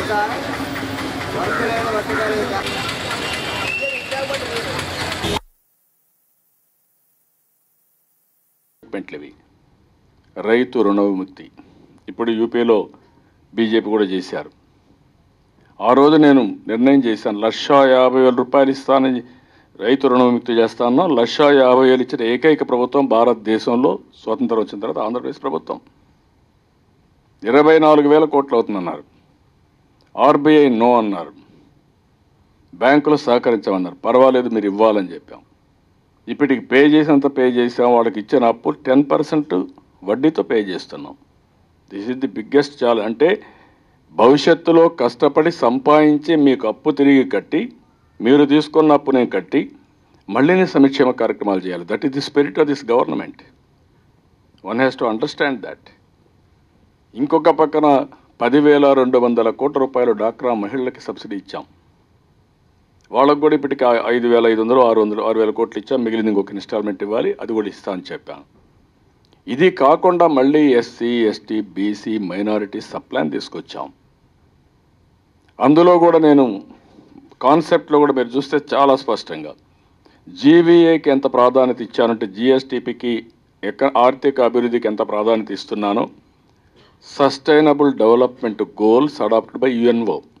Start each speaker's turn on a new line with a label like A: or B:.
A: డెవలప్మెంట్లు ఇవి రైతు రుణ విముక్తి ఇప్పుడు యూపీలో బీజేపీ కూడా చేశారు ఆ రోజు నేను నిర్ణయం చేశాను లక్ష యాభై వేల రూపాయలు ఇస్తానని రైతు రుణ విముక్తి చేస్తాను లక్ష యాభై వేలు ఇచ్చిన ఏకైక ప్రభుత్వం భారతదేశంలో స్వతంత్రం వచ్చిన తర్వాత ఆంధ్రప్రదేశ్ ప్రభుత్వం ఇరవై నాలుగు వేల కోట్లు అవుతుందన్నారు ఆర్బీఐ నో అన్నారు బ్యాంకులు సహకరించమన్నారు పర్వాలేదు మీరు ఇవ్వాలని చెప్పాం ఇప్పటికి పే చేసినంత పే చేసాం వాళ్ళకి ఇచ్చిన అప్పు టెన్ పర్సెంట్ వడ్డీతో పే చేస్తున్నాం దిస్ ఇస్ ది బిగ్గెస్ట్ చాల్ అంటే భవిష్యత్తులో కష్టపడి సంపాదించి మీకు అప్పు తిరిగి కట్టి మీరు తీసుకున్న అప్పు నేను కట్టి మళ్ళీ నేను సంక్షేమ కార్యక్రమాలు చేయాలి that is the spirit of this government one has to understand that ఇంకొక పక్కన పదివేల రెండు వందల కోట్ల రూపాయలు డాక్రా మహిళలకి సబ్సిడీ ఇచ్చాం వాళ్ళకు కూడా ఇప్పటికి ఆ- ఐదు వేల ఐదు వందలు ఆరు వందలు ఆరు వేల కోట్లు ఇచ్చాం మిగిలింది ఇంకొక ఇన్స్టాల్మెంట్ ఇవ్వాలి అది కూడా ఇస్తా అని చెప్పాను ఇది కాకుండా మళ్ళీ SC ST BC minority sub plan తీసుకొచ్చాం అందులో కూడా నేను కాన్సెప్ట్లో కూడా మీరు చూస్తే చాలా స్పష్టంగా జీవీఏకి ఎంత ప్రాధాన్యత ఇచ్చానంటే జిఎస్టిపికి ఎక్క ఆర్థిక అభివృద్ధికి ఎంత ప్రాధాన్యత ఇస్తున్నానో sustainable development goals adopted by UNO